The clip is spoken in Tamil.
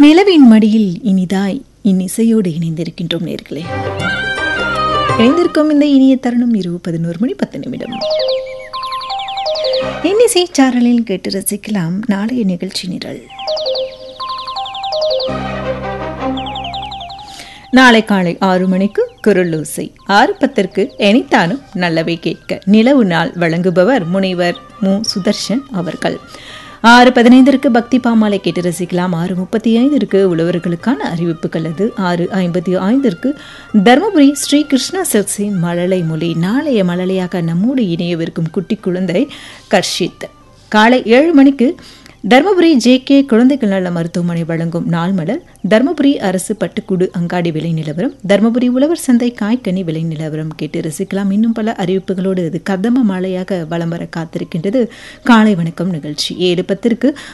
நிலவின் மடியில் இனிதாய் இன்னிசையோடு இணைந்திருக்கின்றோம் நேர்களே இணைந்திருக்கும் இந்த இனிய தருணம் இரவு பதினோரு மணி பத்து நிமிடம் இன்னிசை சாரலில் கேட்டு ரசிக்கலாம் நாளைய நிகழ்ச்சி நிரல் நாளை காலை ஆறு மணிக்கு குரலூசை ஆறு பத்திற்கு எனித்தானும் நல்லவை கேட்க நிலவு நாள் வழங்குபவர் முனைவர் மு சுதர்ஷன் அவர்கள் ஆறு பதினைந்திற்கு பக்தி பாமாலை கேட்டு ரசிக்கலாம் ஆறு முப்பத்தி ஐந்திற்கு உழவர்களுக்கான அறிவிப்புகள் அது ஆறு ஐம்பத்தி ஐந்திற்கு தருமபுரி ஸ்ரீ கிருஷ்ணா சில்க்ஸின் மழலை மொழி நாளைய மழலையாக நம்மோடு இணையவிருக்கும் குட்டி குழந்தை கர்ஷித் காலை ஏழு மணிக்கு தருமபுரி ஜே கே குழந்தைகள் நல மருத்துவமனை வழங்கும் நாள் மலர் தருமபுரி அரசு பட்டுக்கூடு அங்காடி விலை நிலவரம் தருமபுரி உழவர் சந்தை காய்கனி விலை நிலவரம் கேட்டு ரசிக்கலாம் இன்னும் பல அறிவிப்புகளோடு இது கதம்ப மாலையாக வலம் வர காத்திருக்கின்றது காலை வணக்கம் நிகழ்ச்சி ஏழு பத்திற்கு